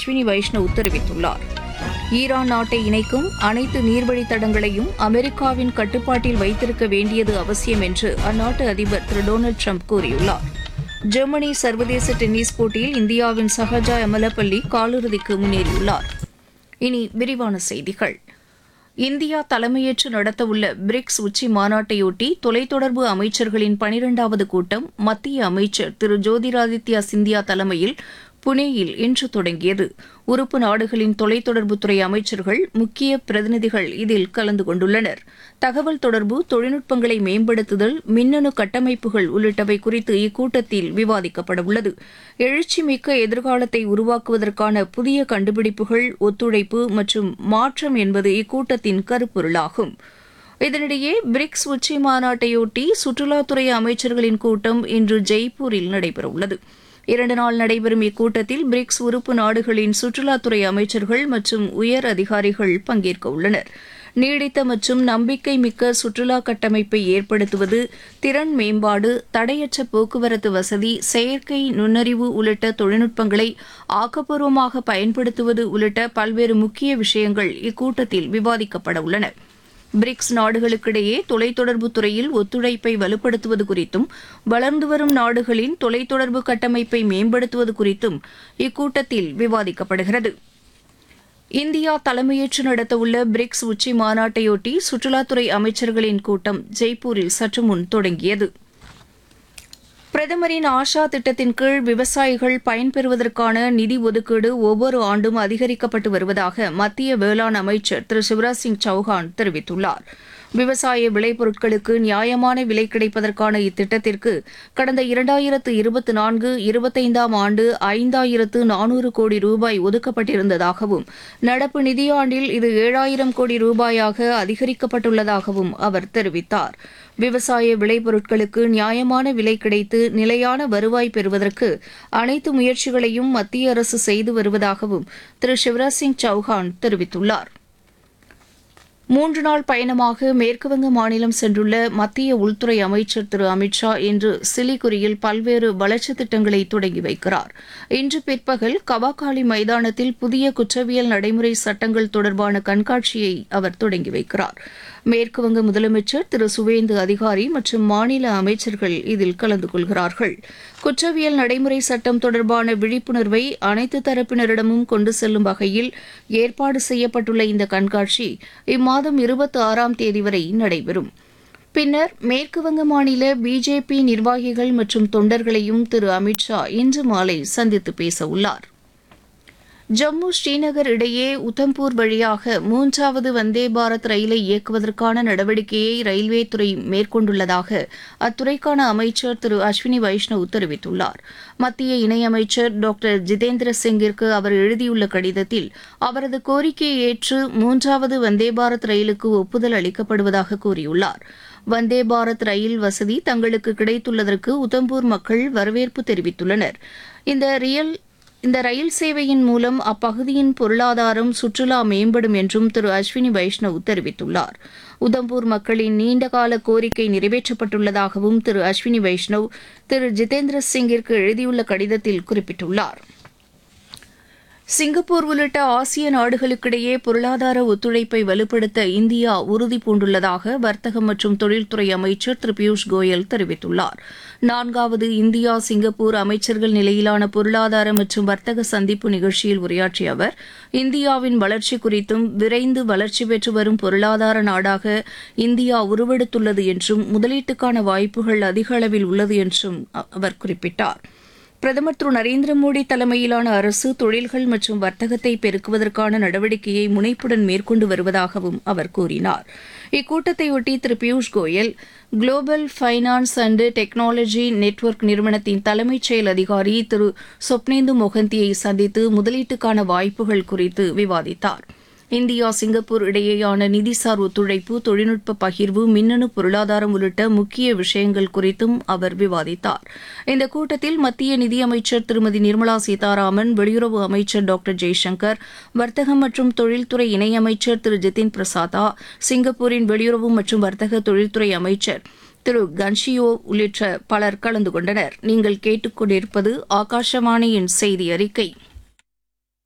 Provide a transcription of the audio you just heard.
அஸ்வினி வைஷ்ணவ் தெரிவித்துள்ளார் ஈரான் நாட்டை இணைக்கும் அனைத்து நீர்வழித் தடங்களையும் அமெரிக்காவின் கட்டுப்பாட்டில் வைத்திருக்க வேண்டியது அவசியம் என்று அந்நாட்டு அதிபர் திரு டொனால்டு ட்ரம்ப் கூறியுள்ளார் ஜெர்மனி சர்வதேச டென்னிஸ் போட்டியில் இந்தியாவின் சஹஜா எமலப்பள்ளி காலிறுதிக்கு முன்னேறியுள்ளார் இனி விரிவான செய்திகள் இந்தியா தலைமையேற்று நடத்தவுள்ள பிரிக்ஸ் உச்சி மாநாட்டையொட்டி தொலைத்தொடர்பு அமைச்சர்களின் பனிரெண்டாவது கூட்டம் மத்திய அமைச்சர் திரு ஜோதிராதித்யா சிந்தியா தலைமையில் புனேயில் இன்று தொடங்கியது உறுப்பு நாடுகளின் தொலைத்தொடர்புத்துறை அமைச்சர்கள் முக்கிய பிரதிநிதிகள் இதில் கலந்து கொண்டுள்ளனர் தகவல் தொடர்பு தொழில்நுட்பங்களை மேம்படுத்துதல் மின்னணு கட்டமைப்புகள் உள்ளிட்டவை குறித்து இக்கூட்டத்தில் விவாதிக்கப்பட உள்ளது எழுச்சிமிக்க எதிர்காலத்தை உருவாக்குவதற்கான புதிய கண்டுபிடிப்புகள் ஒத்துழைப்பு மற்றும் மாற்றம் என்பது இக்கூட்டத்தின் கருப்பொருளாகும் இதனிடையே பிரிக்ஸ் உச்சி மாநாட்டையொட்டி சுற்றுலாத்துறை அமைச்சர்களின் கூட்டம் இன்று ஜெய்ப்பூரில் நடைபெறவுள்ளது இரண்டு நாள் நடைபெறும் இக்கூட்டத்தில் பிரிக்ஸ் உறுப்பு நாடுகளின் சுற்றுலாத்துறை அமைச்சர்கள் மற்றும் உயர் அதிகாரிகள் பங்கேற்க உள்ளனர் நீடித்த மற்றும் நம்பிக்கை மிக்க சுற்றுலா கட்டமைப்பை ஏற்படுத்துவது திறன் மேம்பாடு தடையற்ற போக்குவரத்து வசதி செயற்கை நுண்ணறிவு உள்ளிட்ட தொழில்நுட்பங்களை ஆக்கப்பூர்வமாக பயன்படுத்துவது உள்ளிட்ட பல்வேறு முக்கிய விஷயங்கள் இக்கூட்டத்தில் விவாதிக்கப்பட உள்ளன பிரிக்ஸ் நாடுகளுக்கிடையே தொலைத்தொடர்பு துறையில் ஒத்துழைப்பை வலுப்படுத்துவது குறித்தும் வளர்ந்து வரும் நாடுகளின் தொலைத்தொடர்பு கட்டமைப்பை மேம்படுத்துவது குறித்தும் இக்கூட்டத்தில் விவாதிக்கப்படுகிறது இந்தியா தலைமையேற்று நடத்தவுள்ள பிரிக்ஸ் உச்சி மாநாட்டையொட்டி சுற்றுலாத்துறை அமைச்சர்களின் கூட்டம் ஜெய்ப்பூரில் சற்று முன் தொடங்கியது பிரதமரின் ஆஷா திட்டத்தின் கீழ் விவசாயிகள் பயன்பெறுவதற்கான நிதி ஒதுக்கீடு ஒவ்வொரு ஆண்டும் அதிகரிக்கப்பட்டு வருவதாக மத்திய வேளாண் அமைச்சர் திரு சிவராஜ் சிங் சௌஹான் தெரிவித்துள்ளார் விவசாய விளைபொருட்களுக்கு நியாயமான விலை கிடைப்பதற்கான இத்திட்டத்திற்கு கடந்த இரண்டாயிரத்து இருபத்தி நான்கு இருபத்தைந்தாம் ஆண்டு ஐந்தாயிரத்து நானூறு கோடி ரூபாய் ஒதுக்கப்பட்டிருந்ததாகவும் நடப்பு நிதியாண்டில் இது ஏழாயிரம் கோடி ரூபாயாக அதிகரிக்கப்பட்டுள்ளதாகவும் அவர் தெரிவித்தார் விவசாய விளைபொருட்களுக்கு நியாயமான விலை கிடைத்து நிலையான வருவாய் பெறுவதற்கு அனைத்து முயற்சிகளையும் மத்திய அரசு செய்து வருவதாகவும் திரு சிவராஜ் சிங் சௌஹான் தெரிவித்துள்ளார் மூன்று நாள் பயணமாக மேற்குவங்க மாநிலம் சென்றுள்ள மத்திய உள்துறை அமைச்சர் திரு அமித்ஷா இன்று சிலிகுரியில் பல்வேறு வளர்ச்சித் திட்டங்களை தொடங்கி வைக்கிறார் இன்று பிற்பகல் கவாகாலி மைதானத்தில் புதிய குற்றவியல் நடைமுறை சட்டங்கள் தொடர்பான கண்காட்சியை அவர் தொடங்கி வைக்கிறார் மேற்குவங்க முதலமைச்சர் திரு சுவேந்து அதிகாரி மற்றும் மாநில அமைச்சர்கள் இதில் கலந்து கொள்கிறார்கள் குற்றவியல் நடைமுறை சட்டம் தொடர்பான விழிப்புணர்வை அனைத்து தரப்பினரிடமும் கொண்டு செல்லும் வகையில் ஏற்பாடு செய்யப்பட்டுள்ள இந்த கண்காட்சி இம்மாதம் இருபத்தி ஆறாம் தேதி வரை நடைபெறும் பின்னர் மேற்குவங்க மாநில பிஜேபி நிர்வாகிகள் மற்றும் தொண்டர்களையும் திரு அமித்ஷா இன்று மாலை சந்தித்து பேச உள்ளார் ஜம்மு ஸ்ரீநகர் இடையே உத்தம்பூர் வழியாக மூன்றாவது வந்தே பாரத் ரயிலை இயக்குவதற்கான நடவடிக்கையை ரயில்வே துறை மேற்கொண்டுள்ளதாக அத்துறைக்கான அமைச்சர் திரு அஸ்வினி வைஷ்ணவ் தெரிவித்துள்ளார் மத்திய இணையமைச்சர் டாக்டர் ஜிதேந்திர சிங்கிற்கு அவர் எழுதியுள்ள கடிதத்தில் அவரது கோரிக்கையை ஏற்று மூன்றாவது வந்தே பாரத் ரயிலுக்கு ஒப்புதல் அளிக்கப்படுவதாக கூறியுள்ளார் வந்தே பாரத் ரயில் வசதி தங்களுக்கு கிடைத்துள்ளதற்கு உத்தம்பூர் மக்கள் வரவேற்பு தெரிவித்துள்ளனர் இந்த ரியல் இந்த ரயில் சேவையின் மூலம் அப்பகுதியின் பொருளாதாரம் சுற்றுலா மேம்படும் என்றும் திரு அஸ்வினி வைஷ்ணவ் தெரிவித்துள்ளார் உதம்பூர் மக்களின் நீண்டகால கோரிக்கை நிறைவேற்றப்பட்டுள்ளதாகவும் திரு அஸ்வினி வைஷ்ணவ் திரு ஜிதேந்திர சிங்கிற்கு எழுதியுள்ள கடிதத்தில் குறிப்பிட்டுள்ளார் சிங்கப்பூர் உள்ளிட்ட ஆசிய நாடுகளுக்கிடையே பொருளாதார ஒத்துழைப்பை வலுப்படுத்த இந்தியா உறுதி பூண்டுள்ளதாக வர்த்தகம் மற்றும் தொழில்துறை அமைச்சர் திரு பியூஷ் கோயல் தெரிவித்துள்ளார் நான்காவது இந்தியா சிங்கப்பூர் அமைச்சர்கள் நிலையிலான பொருளாதார மற்றும் வர்த்தக சந்திப்பு நிகழ்ச்சியில் உரையாற்றிய அவர் இந்தியாவின் வளர்ச்சி குறித்தும் விரைந்து வளர்ச்சி பெற்று வரும் பொருளாதார நாடாக இந்தியா உருவெடுத்துள்ளது என்றும் முதலீட்டுக்கான வாய்ப்புகள் அதிக அளவில் உள்ளது என்றும் அவர் குறிப்பிட்டார் பிரதமர் திரு நரேந்திர மோடி தலைமையிலான அரசு தொழில்கள் மற்றும் வர்த்தகத்தை பெருக்குவதற்கான நடவடிக்கையை முனைப்புடன் மேற்கொண்டு வருவதாகவும் அவர் கூறினார் இக்கூட்டத்தையொட்டி Thiru Piyush Goyal global finance and technology network நிறுவனத்தின் தலைமைச் செயல் அதிகாரி திரு சொப்னேந்து மொஹந்தியை சந்தித்து முதலீட்டுக்கான வாய்ப்புகள் குறித்து விவாதித்தார் இந்தியா சிங்கப்பூர் இடையேயான நிதிசார் ஒத்துழைப்பு தொழில்நுட்ப பகிர்வு மின்னணு பொருளாதாரம் உள்ளிட்ட முக்கிய விஷயங்கள் குறித்தும் அவர் விவாதித்தார் இந்த கூட்டத்தில் மத்திய நிதியமைச்சர் திருமதி நிர்மலா சீதாராமன் வெளியுறவு அமைச்சர் டாக்டர் ஜெய்சங்கர் வர்த்தகம் மற்றும் தொழில்துறை இணையமைச்சர் திரு ஜிதின் பிரசாதா சிங்கப்பூரின் வெளியுறவு மற்றும் வர்த்தக தொழில்துறை அமைச்சர் திரு கன்ஷியோ உள்ளிட்ட பலர் கலந்து கொண்டனர் நீங்கள் கேட்டுக்கொண்டிருப்பது ஆகாஷவாணியின் செய்தி அறிக்கை